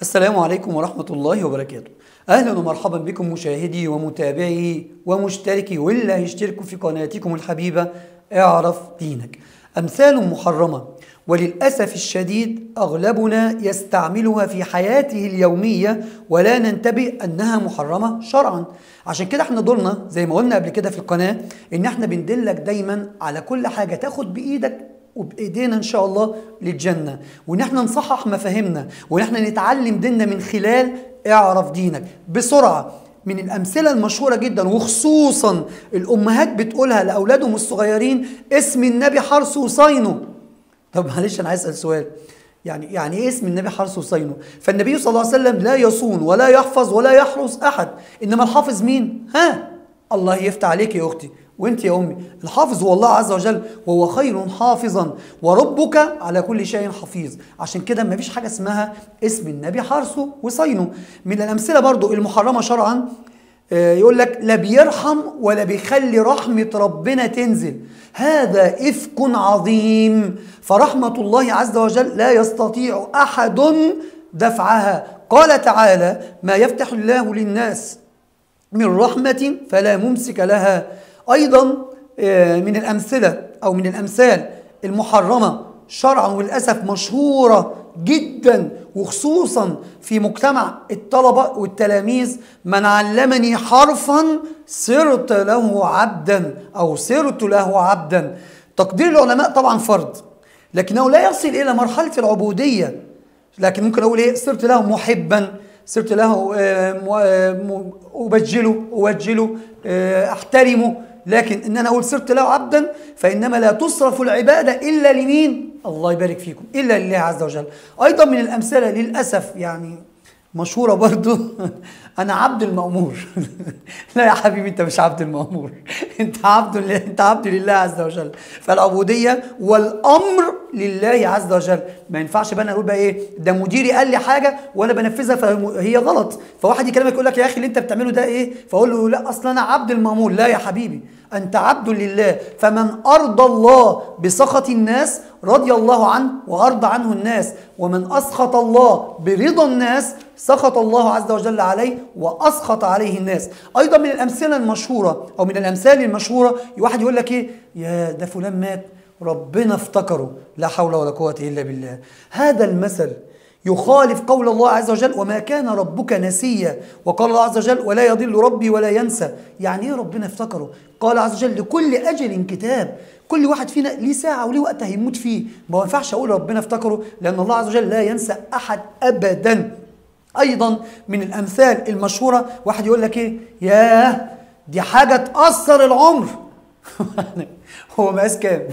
السلام عليكم ورحمة الله وبركاته أهلا ومرحبا بكم مشاهدي ومتابعي ومشتركي واللي هيشتركوا في قناتكم الحبيبة اعرف دينك أمثال محرمة وللأسف الشديد أغلبنا يستعملها في حياته اليومية ولا ننتبه أنها محرمة شرعا عشان كده احنا دورنا زي ما قلنا قبل كده في القناة إن احنا بندلك دايما على كل حاجة تاخد بإيدك وبايدينا ان شاء الله للجنه وان احنا نصحح مفاهيمنا وان احنا نتعلم ديننا من خلال اعرف دينك بسرعه من الامثله المشهوره جدا وخصوصا الامهات بتقولها لاولادهم الصغيرين اسم النبي حرس وصينه طب معلش انا عايز اسال سؤال يعني يعني ايه اسم النبي حرس وصينه فالنبي صلى الله عليه وسلم لا يصون ولا يحفظ ولا يحرس احد انما الحافظ مين ها الله يفتح عليك يا اختي وانت يا امي الحافظ هو الله عز وجل وهو خير حافظا وربك على كل شيء حفيظ عشان كده ما فيش حاجه اسمها اسم النبي حرسه وصينه من الامثله برضو المحرمه شرعا آه، يقول لك لا بيرحم ولا بيخلي رحمه ربنا تنزل هذا افك عظيم فرحمه الله عز وجل لا يستطيع احد دفعها قال تعالى ما يفتح الله للناس من رحمة فلا ممسك لها أيضا آه، من الأمثلة أو من الأمثال المحرمة شرعا وللأسف مشهورة جدا وخصوصا في مجتمع الطلبة والتلاميذ من علمني حرفا صرت له عبدا أو صرت له عبدا تقدير العلماء طبعا فرض لكنه لا يصل إلى مرحلة العبودية لكن ممكن أقول إيه صرت له محبا صرت له آه، م- آه، م- أبجله أوجله آه، أحترمه لكن إن أنا أقول صرت له عبدا فإنما لا تصرف العبادة إلا لمين؟ الله يبارك فيكم إلا لله عز وجل أيضا من الأمثلة للأسف يعني مشهورة برضو أنا عبد المأمور لا يا حبيبي أنت مش عبد المأمور أنت عبد لله أنت عبد لله عز وجل فالعبودية والأمر لله عز وجل ما ينفعش بقى أنا أقول بقى إيه ده مديري قال لي حاجة وأنا بنفذها فهي غلط فواحد يكلمك يقول لك يا أخي اللي أنت بتعمله ده إيه فأقول له لا أصل أنا عبد المأمور لا يا حبيبي أنت عبد لله فمن أرضى الله بسخط الناس رضي الله عنه وأرضى عنه الناس ومن أسخط الله برضا الناس سخط الله عز وجل عليه وأسخط عليه الناس أيضا من الأمثلة المشهورة أو من الأمثال المشهورة واحد يقول لك إيه يا ده فلان مات ربنا افتكره لا حول ولا قوة إلا بالله هذا المثل يخالف قول الله عز وجل وما كان ربك نسيا وقال الله عز وجل ولا يضل ربي ولا ينسى يعني ايه ربنا افتكره قال عز وجل لكل اجل كتاب كل واحد فينا ليه ساعه وليه وقت هيموت فيه ما ينفعش اقول ربنا افتكره لان الله عز وجل لا ينسى احد ابدا ايضا من الامثال المشهوره واحد يقول لك ايه ياه دي حاجه تاثر العمر هو مقاس كام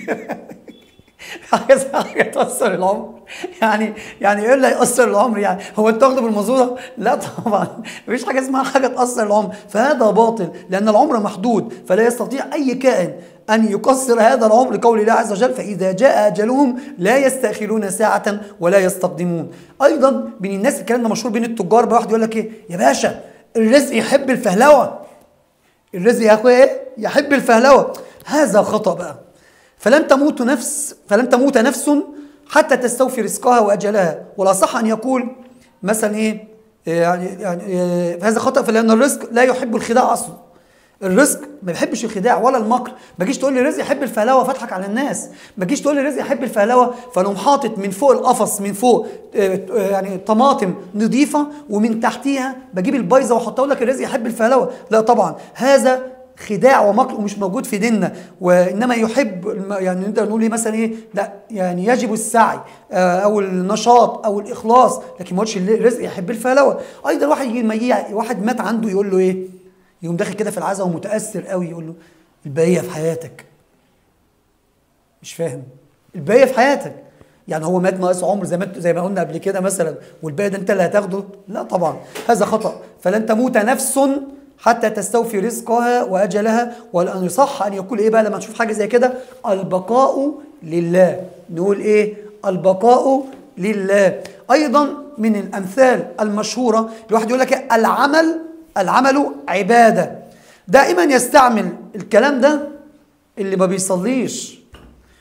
حاجه حاجه تاثر العمر يعني يعني ايه اللي هيأثر العمر يعني هو انت واخده بالمزوره لا طبعا مفيش حاجه اسمها حاجه تاثر العمر فهذا باطل لان العمر محدود فلا يستطيع اي كائن ان يقصر هذا العمر لقول الله عز وجل فاذا جاء اجلهم لا يستاخرون ساعه ولا يستقدمون ايضا من الناس الكلام ده مشهور بين التجار بقى واحد يقول لك ايه يا باشا الرزق يحب الفهلوه الرزق يا اخويا ايه يحب الفهلوه هذا خطا بقى فلن تموت نفس فلن تموت نفس حتى تستوفي رزقها واجلها ولا صح ان يقول مثلا ايه يعني يعني إيه، هذا خطا فلان الرزق لا يحب الخداع اصلا الرزق ما بيحبش الخداع ولا المكر ما تجيش تقول لي رزق يحب الفهلوه فاضحك على الناس ما تجيش تقول لي رزق يحب الفهلوه فنقوم حاطط من فوق القفص من فوق آه، آه، يعني طماطم نظيفه ومن تحتيها بجيب البايظه واحطها اقول لك الرزق يحب الفهلوه لا طبعا هذا خداع ومكر ومش موجود في ديننا وانما يحب الم- يعني نقدر نقول ايه مثلا ايه لا يعني يجب السعي آه، او النشاط او الاخلاص لكن ما قلتش الرزق يحب الفهلوه ايضا واحد يجي لما يجي واحد مات عنده يقول له ايه يقوم داخل كده في العزاء ومتاثر قوي يقول له البقيه في حياتك مش فاهم الباقيه في حياتك يعني هو مات ناقص عمر زي ما انت- زي ما قلنا قبل كده مثلا والباقي ده انت اللي هتاخده لا طبعا هذا خطا فلن تموت نفس حتى تستوفي رزقها واجلها ولان يصح ان يقول ايه بقى لما نشوف حاجه زي كده البقاء لله نقول ايه البقاء لله ايضا من الامثال المشهوره الواحد يقول لك إيه؟ العمل العمل عباده دائما يستعمل الكلام ده اللي ما بيصليش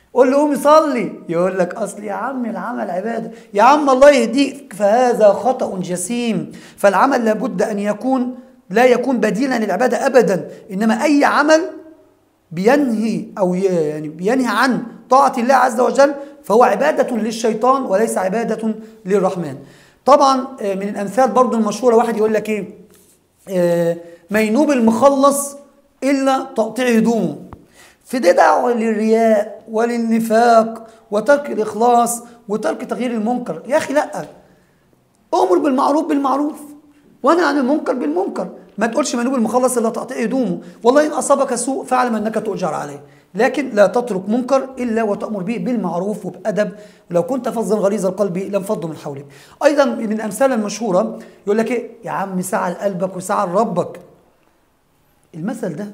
قول له قوم صلي يقول لك اصل يا عم العمل عباده يا عم الله يهديك فهذا خطا جسيم فالعمل لابد ان يكون لا يكون بديلا للعباده ابدا انما اي عمل بينهي او يعني بينهي عن طاعه الله عز وجل فهو عباده للشيطان وليس عباده للرحمن طبعا آه، من الامثال برضو المشهوره واحد يقول لك ايه آه، مينوب المخلص الا تقطيع هدومه في دي دعوه للرياء وللنفاق وترك الاخلاص وترك تغيير المنكر يا اخي لا امر بالمعروف بالمعروف وانا عن المنكر بالمنكر ما تقولش منوب المخلص الا تقطيع هدومه والله ان اصابك سوء فاعلم انك تؤجر عليه لكن لا تترك منكر الا وتامر به بالمعروف وبادب ولو كنت فظا غليظ القلب لانفضوا من حولك ايضا من الامثله المشهوره يقول لك ايه يا عم سعى لقلبك وسعى لربك المثل ده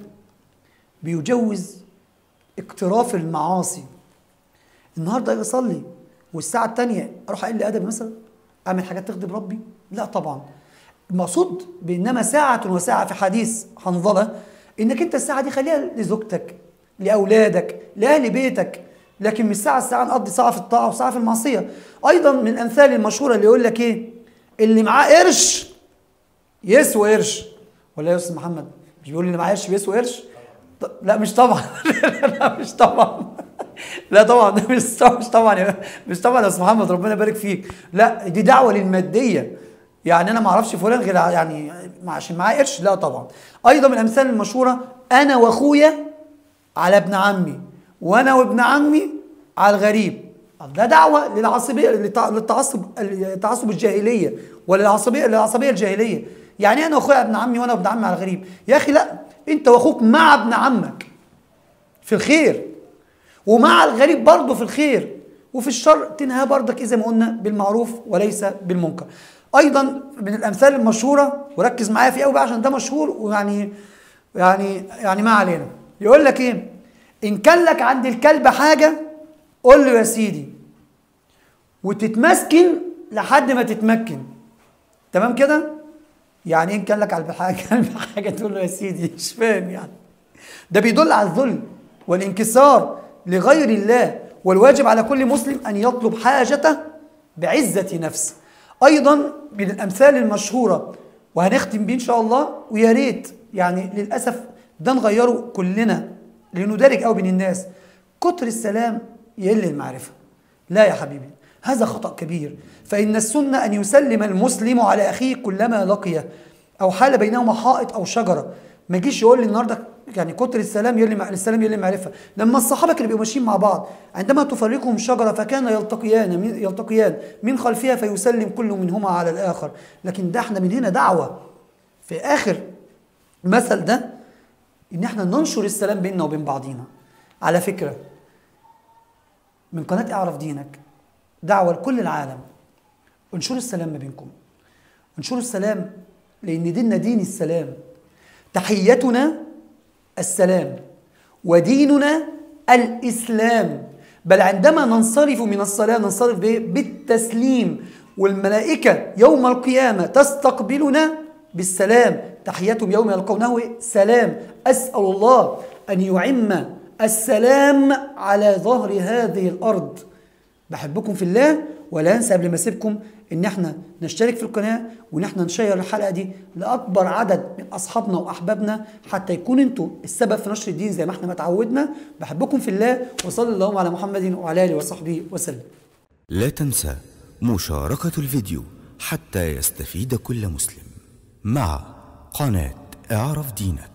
بيجوز اقتراف المعاصي النهارده اجي اصلي والساعه الثانيه اروح اقل ادب مثلا اعمل حاجات تغضب ربي لا طبعا المقصود بانما ساعه وساعه في حديث حنظله انك انت الساعه دي خليها لزوجتك لاولادك لاهل بيتك لكن مش ساعه الساعه نقضي ساعه في الطاعه وساعه في المعصيه ايضا من الامثال المشهوره اللي يقول لك ايه اللي معاه قرش يسوى قرش ولا يا استاذ محمد مش بيقول اللي معاه قرش بيسوى قرش ط- لا مش طبعا لا مش طبعا لا طبعا ده مش مش طبعا يا- مش طبعا يا استاذ محمد ربنا يبارك فيك لا دي دعوه للماديه يعني انا ما اعرفش فلان غير ع- يعني عشان معاه قرش لا طبعا ايضا من الامثال المشهوره انا واخويا على ابن عمي وانا وابن عمي على الغريب ده دعوه للعصبيه للتع- للتعصب التعصب الجاهليه ولا العصبيه للعصبيه الجاهليه يعني انا واخويا ابن عمي وانا وابن عمي على الغريب يا اخي لا انت واخوك مع ابن عمك في الخير ومع الغريب برضه في الخير وفي الشر تنهى برضك إذا ما قلنا بالمعروف وليس بالمنكر أيضا من الأمثال المشهورة وركز معايا فيه قوي بقى عشان ده مشهور ويعني يعني يعني ما علينا يقول لك إيه إن كان لك عند الكلب حاجة قول له يا سيدي وتتمسكن لحد ما تتمكن تمام كده يعني إيه ان كان لك على حاجه حاجه تقول له يا سيدي مش فاهم يعني ده بيدل على الذل والانكسار لغير الله والواجب على كل مسلم ان يطلب حاجته بعزه نفس ايضا من الامثال المشهوره وهنختم بيه ان شاء الله ويا ريت يعني للاسف ده نغيره كلنا لانه دارج قوي بين الناس كتر السلام يقل المعرفه لا يا حبيبي هذا خطأ كبير فإن السنة أن يسلم المسلم على أخيه كلما لقيه أو حال بينهما حائط أو شجرة ما يجيش يقول لي النهارده يعني كتر السلام يلي مع السلام يلي معرفه لما الصحابه كانوا بيبقوا ماشيين مع بعض عندما تفرقهم شجره فكان يلتقيان من يلتقيان من خلفها فيسلم كل منهما على الاخر لكن ده احنا من هنا دعوه في اخر المثل ده ان احنا ننشر السلام بيننا وبين بعضينا على فكره من قناه اعرف دينك دعوه لكل العالم انشروا السلام ما بينكم انشروا السلام لان ديننا دين السلام تحيتنا السلام وديننا الاسلام بل عندما ننصرف من الصلاه ننصرف بايه بالتسليم والملائكه يوم القيامه تستقبلنا بالسلام تحيتهم يوم يلقونه سلام اسال الله ان يعم السلام على ظهر هذه الارض بحبكم في الله ولا انسى قبل ما اسيبكم ان احنا نشترك في القناه وان احنا نشير الحلقه دي لاكبر عدد من اصحابنا واحبابنا حتى يكون انتوا السبب في نشر الدين زي ما احنا ما اتعودنا بحبكم في الله وصلى اللهم على محمد وعلى اله وصحبه وسلم لا تنسى مشاركة الفيديو حتى يستفيد كل مسلم مع قناة اعرف دينك